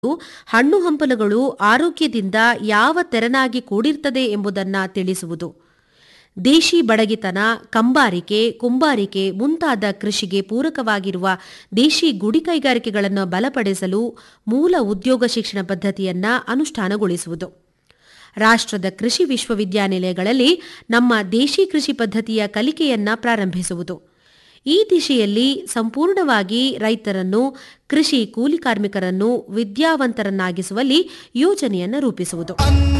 ಹಣ್ಣು ಹಂಪಲುಗಳು ಆರೋಗ್ಯದಿಂದ ಯಾವ ತೆರನಾಗಿ ಕೂಡಿರ್ತದೆ ಎಂಬುದನ್ನ ತಿಳಿಸುವುದು ದೇಶಿ ಬಡಗಿತನ ಕಂಬಾರಿಕೆ ಕುಂಬಾರಿಕೆ ಮುಂತಾದ ಕೃಷಿಗೆ ಪೂರಕವಾಗಿರುವ ದೇಶಿ ಗುಡಿ ಕೈಗಾರಿಕೆಗಳನ್ನು ಬಲಪಡಿಸಲು ಮೂಲ ಉದ್ಯೋಗ ಶಿಕ್ಷಣ ಪದ್ಧತಿಯನ್ನ ಅನುಷ್ಠಾನಗೊಳಿಸುವುದು ರಾಷ್ಟ್ರದ ಕೃಷಿ ವಿಶ್ವವಿದ್ಯಾನಿಲಯಗಳಲ್ಲಿ ನಮ್ಮ ದೇಶಿ ಕೃಷಿ ಪದ್ಧತಿಯ ಕಲಿಕೆಯನ್ನ ಪ್ರಾರಂಭಿಸುವುದು ಈ ದಿಶೆಯಲ್ಲಿ ಸಂಪೂರ್ಣವಾಗಿ ರೈತರನ್ನು ಕೃಷಿ ಕೂಲಿ ಕಾರ್ಮಿಕರನ್ನು ವಿದ್ಯಾವಂತರನ್ನಾಗಿಸುವಲ್ಲಿ ಯೋಜನೆಯನ್ನು ರೂಪಿಸುವುದು